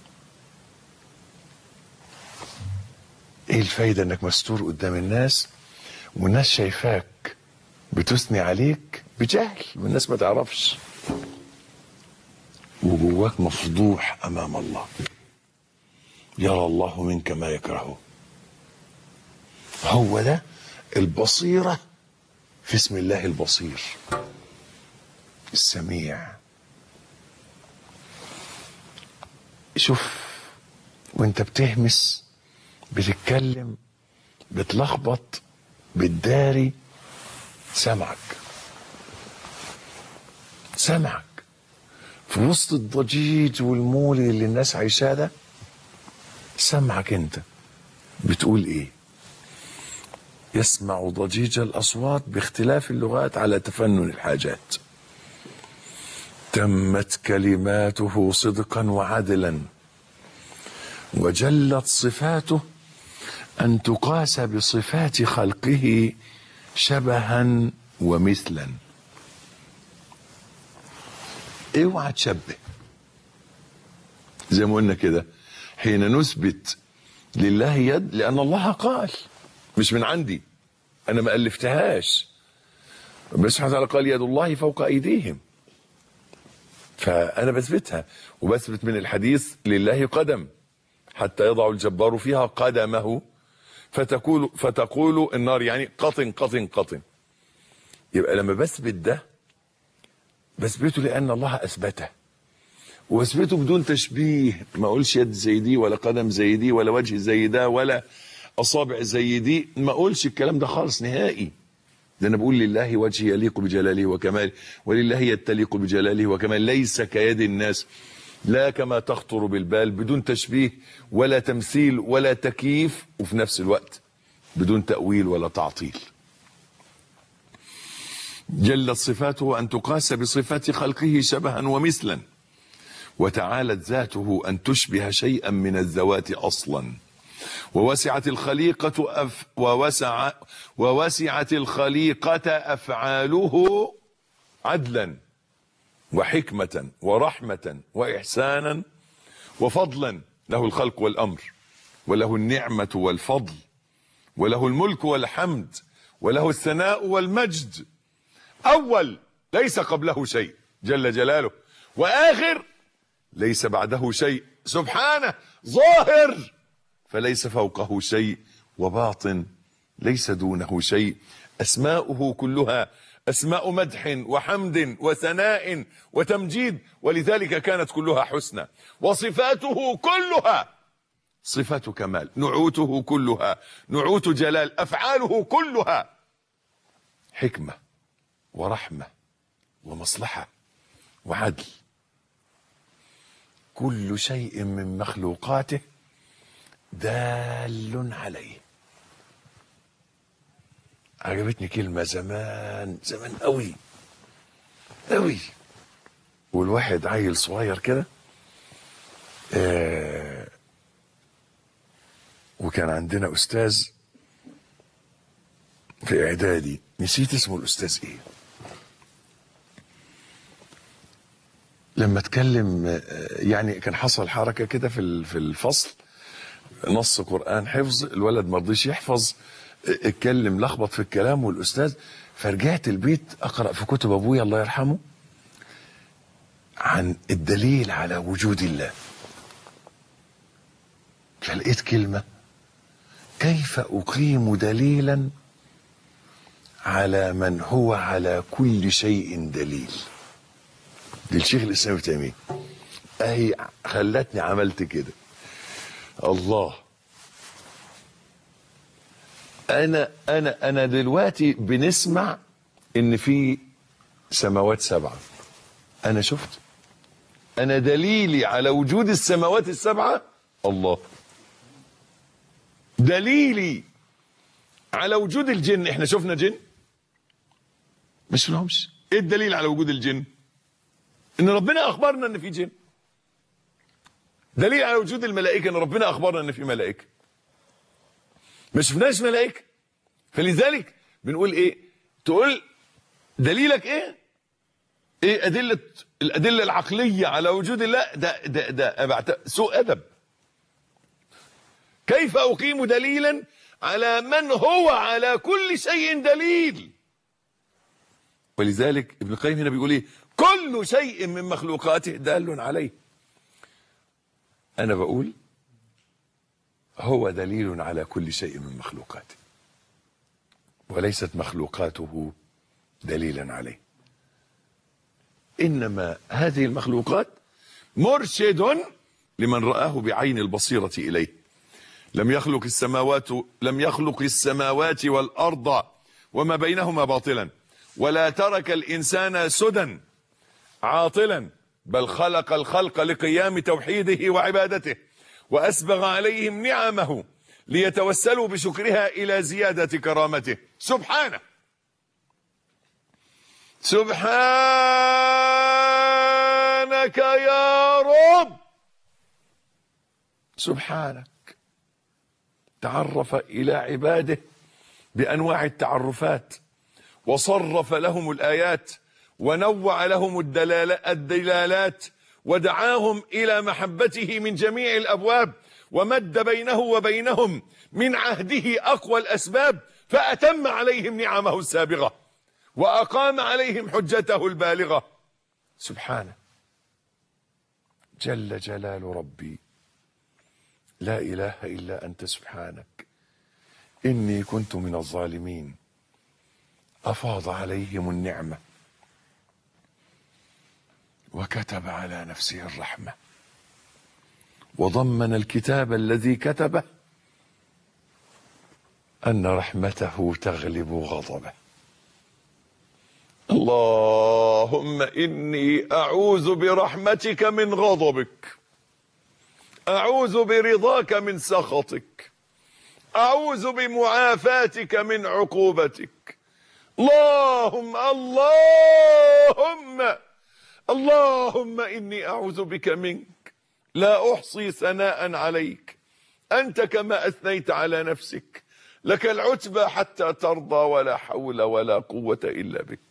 ايه الفايدة انك مستور قدام الناس والناس شايفاك بتثني عليك بجهل والناس ما تعرفش وجواك مفضوح امام الله يرى الله منك ما يكرهه هو ده البصيرة في اسم الله البصير السميع شوف وانت بتهمس بتتكلم بتلخبط بتداري سمعك سمعك في وسط الضجيج والمولد اللي الناس عايشاه ده سمعك انت بتقول ايه يسمع ضجيج الاصوات باختلاف اللغات على تفنن الحاجات تمت كلماته صدقا وعدلا وجلت صفاته ان تقاس بصفات خلقه شبها ومثلا اوعى تشبه زي ما قلنا كده حين نثبت لله يد لان الله قال مش من عندي انا ما الفتهاش بس سبحانه وتعالى قال يد الله فوق ايديهم فانا بثبتها وبثبت من الحديث لله قدم حتى يضع الجبار فيها قدمه فتقول فتقول النار يعني قطن قطن قطن يبقى لما بثبت ده بثبته لان الله اثبته واثبته بدون تشبيه ما اقولش يد زي دي ولا قدم زي دي ولا وجه زي ده ولا اصابع زي دي ما اقولش الكلام ده خالص نهائي ده انا بقول لله وجه يليق بجلاله وكماله ولله يد تليق بجلاله وكماله ليس كيد الناس لا كما تخطر بالبال بدون تشبيه ولا تمثيل ولا تكييف وفي نفس الوقت بدون تأويل ولا تعطيل جلت صفاته أن تقاس بصفات خلقه شبها ومثلا وتعالت ذاته أن تشبه شيئا من الذوات أصلا ووسعت الخليقة أف ووسع ووسعت الخليقة أفعاله عدلا وحكمة ورحمة وإحسانا وفضلا له الخلق والأمر وله النعمة والفضل وله الملك والحمد وله الثناء والمجد أول ليس قبله شيء جل جلاله وآخر ليس بعده شيء سبحانه ظاهر فليس فوقه شيء وباطن ليس دونه شيء أسماؤه كلها أسماء مدح وحمد وثناء وتمجيد ولذلك كانت كلها حسنى وصفاته كلها صفات كمال نعوته كلها نعوت جلال أفعاله كلها حكمة ورحمة ومصلحة وعدل كل شيء من مخلوقاته دال عليه عجبتني كلمة زمان زمان قوي قوي والواحد عيل صغير كده آه وكان عندنا أستاذ في إعدادي نسيت اسمه الأستاذ إيه لما اتكلم آه، يعني كان حصل حركة كده في ال- في الفصل نص قرآن حفظ الولد ما رضيش يحفظ اه، اتكلم لخبط في الكلام والأستاذ فرجعت البيت أقرأ في كتب أبويا الله يرحمه عن الدليل على وجود الله فلقيت كلمة كيف أقيم دليلا على من هو على كل شيء دليل دي الشيخ الإسلام ابن تيمية أهي خلتني عملت كده الله انا انا انا دلوقتي بنسمع ان في سماوات سبعه انا شفت انا دليلي على وجود السماوات السبعه الله دليلي على وجود الجن احنا شفنا جن ما شفناهمش ايه الدليل على وجود الجن ان ربنا اخبرنا ان في جن دليل على وجود الملائكه ان ربنا اخبرنا ان في ملائكه ما شفناش ملائكه فلذلك بنقول ايه تقول دليلك ايه ايه ادله الادله العقليه على وجود الله ده ده ده أبعت- سوء ادب كيف اقيم دليلا على من هو على كل شيء دليل ولذلك ابن القيم هنا بيقول ايه كل شيء من مخلوقاته دال عليه انا بقول هو دليل على كل شيء من مخلوقاته وليست مخلوقاته دليلا عليه انما هذه المخلوقات مرشد لمن رآه بعين البصيرة اليه لم يخلق السماوات لم يخلق السماوات والارض وما بينهما باطلا ولا ترك الانسان سدى عاطلا بل خلق الخلق لقيام توحيده وعبادته واسبغ عليهم نعمه ليتوسلوا بشكرها الى زياده كرامته سبحانه سبحانك يا رب سبحانك تعرف الى عباده بانواع التعرفات وصرف لهم الايات ونوع لهم الدلال- الدلالات ودعاهم الى محبته من جميع الابواب ومد بينه وبينهم من عهده اقوى الاسباب فاتم عليهم نعمه السابغه واقام عليهم حجته البالغه سبحانه جل جلال ربي لا اله الا انت سبحانك اني كنت من الظالمين افاض عليهم النعمه وكتب على نفسه الرحمه وضمن الكتاب الذي كتبه ان رحمته تغلب غضبه اللهم اني اعوذ برحمتك من غضبك اعوذ برضاك من سخطك اعوذ بمعافاتك من عقوبتك اللهم اللهم اللهم اني اعوذ بك منك لا احصي ثناء عليك انت كما اثنيت على نفسك لك العتبى حتى ترضى ولا حول ولا قوه الا بك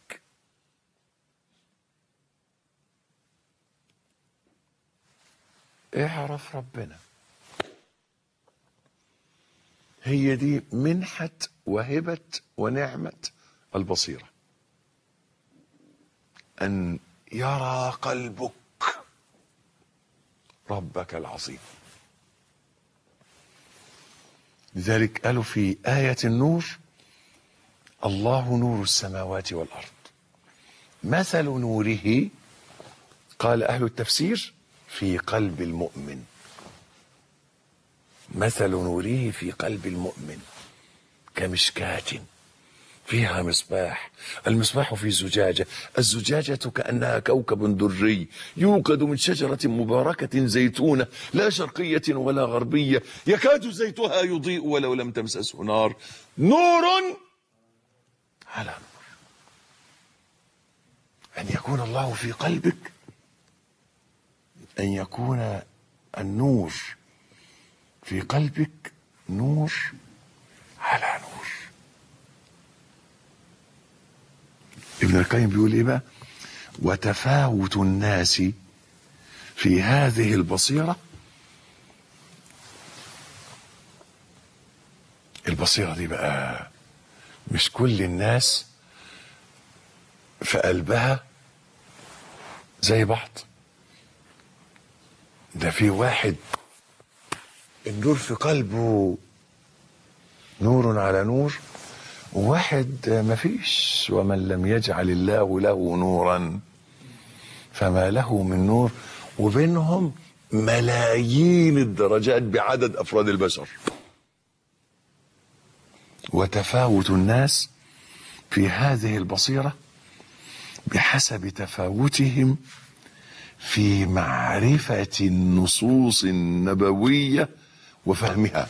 اعرف ربنا هي دي منحة وهبة ونعمة البصيرة أن يرى قلبك ربك العظيم لذلك قالوا في آية النور الله نور السماوات والأرض مثل نوره قال أهل التفسير في قلب المؤمن مثل نوره في قلب المؤمن كمشكاة فيها مصباح المصباح في زجاجة الزجاجة كأنها كوكب دري يوقد من شجرة مباركة زيتونة لا شرقية ولا غربية يكاد زيتها يضيء ولو لم تمسسه نار نور على نور أن يكون الله في قلبك أن يكون النور في قلبك نور على نور ابن القيم بيقول ايه بقى وتفاوت الناس في هذه البصيرة البصيرة دي بقى مش كل الناس في قلبها زي بعض ده في واحد النور في قلبه نور على نور وواحد مفيش ومن لم يجعل الله له نورا فما له من نور وبينهم ملايين الدرجات بعدد افراد البشر وتفاوت الناس في هذه البصيره بحسب تفاوتهم في معرفه النصوص النبويه وفهمها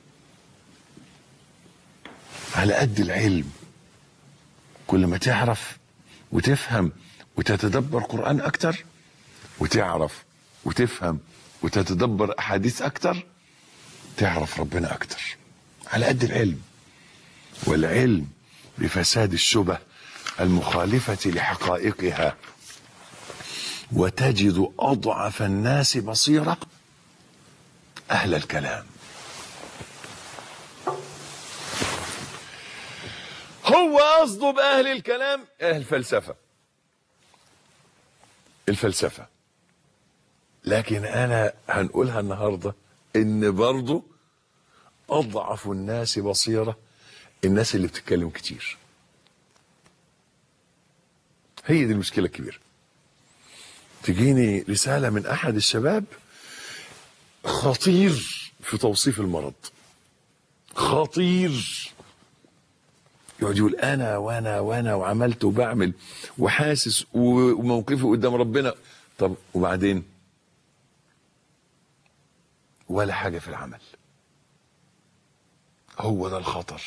على قد العلم كل ما تعرف وتفهم وتتدبر قرآن أكتر وتعرف وتفهم وتتدبر أحاديث أكتر تعرف ربنا أكتر على قد العلم والعلم بفساد الشبه المخالفة لحقائقها وتجد أضعف الناس بصيرة أهل الكلام هو قصده بأهل الكلام أهل الفلسفة الفلسفة لكن أنا هنقولها النهاردة إن برضو أضعف الناس بصيرة الناس اللي بتتكلم كتير هي دي المشكلة الكبيرة تجيني رسالة من أحد الشباب خطير في توصيف المرض خطير يقعد يقول انا وانا وانا وعملت وبعمل وحاسس وموقفي قدام ربنا طب وبعدين ولا حاجه في العمل هو ده الخطر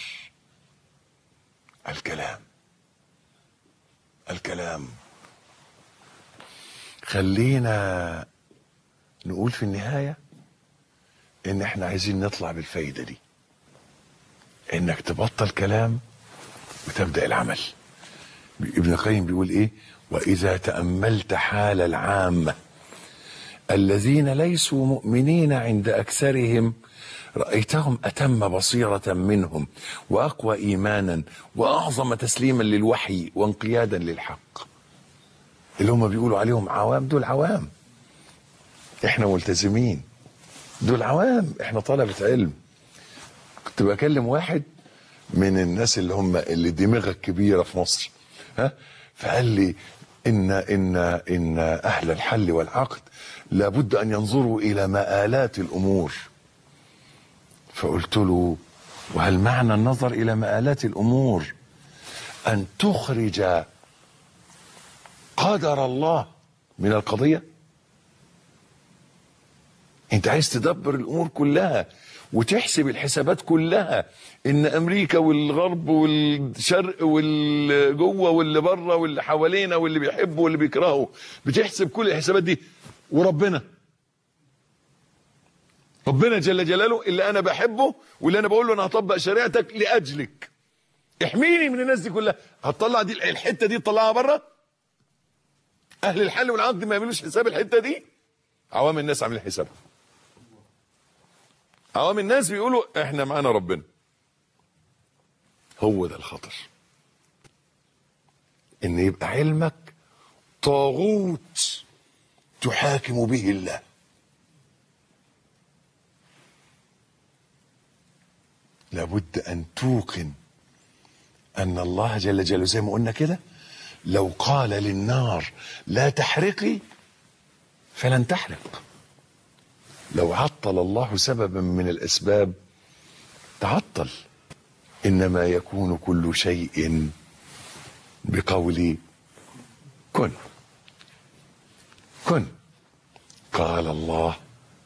الكلام الكلام خلينا نقول في النهايه ان احنا عايزين نطلع بالفايده دي انك تبطل كلام وتبدا العمل ابن القيم بيقول ايه واذا تاملت حال العامه الذين ليسوا مؤمنين عند اكثرهم رايتهم اتم بصيره منهم واقوى ايمانا واعظم تسليما للوحي وانقيادا للحق اللي هم بيقولوا عليهم عوام دول عوام احنا ملتزمين دول عوام احنا طلبه علم كنت بكلم واحد من الناس اللي هم اللي دماغها كبيره في مصر ها فقال لي ان ان ان اهل الحل والعقد لابد ان ينظروا الى مآلات الامور فقلت له وهل معنى النظر الى مآلات الامور ان تخرج قدر الله من القضيه انت عايز تدبر الامور كلها وتحسب الحسابات كلها ان امريكا والغرب والشرق واللي جوه واللي بره واللي حوالينا واللي بيحبوا واللي بيكرهوا بتحسب كل الحسابات دي وربنا ربنا جل جلاله اللي انا بحبه واللي انا بقول له انا هطبق شريعتك لاجلك احميني من الناس دي كلها هتطلع دي الحته دي تطلعها بره اهل الحل والعقد ما يعملوش حساب الحته دي عوام الناس عاملين حسابها عوام الناس بيقولوا احنا معانا ربنا هو ده الخطر ان يبقى علمك طاغوت تحاكم به الله لابد ان توقن ان الله جل جلاله زي ما قلنا كده لو قال للنار لا تحرقي فلن تحرق لو عطل الله سببا من الاسباب تعطل انما يكون كل شيء بقول كن كن قال الله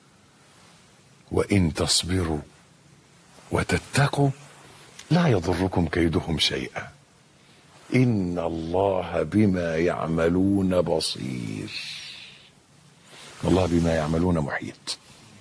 وان تصبروا وتتقوا لا يضركم كيدهم شيئا إن الله بما يعملون بصير الله بما يعملون محيط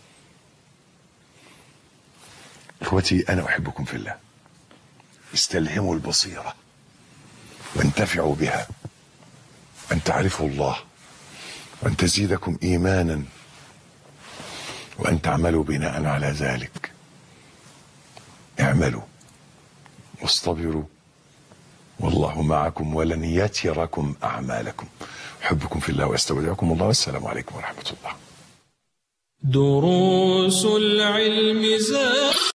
اخوتي انا احبكم في الله استلهموا البصيره وانتفعوا بها ان تعرفوا الله وان تزيدكم ايمانا وان تعملوا بناء على ذلك اعملوا واصطبروا والله معكم ولن يتركم اعمالكم احبكم في الله واستودعكم الله والسلام عليكم ورحمه الله دروس العلم زاد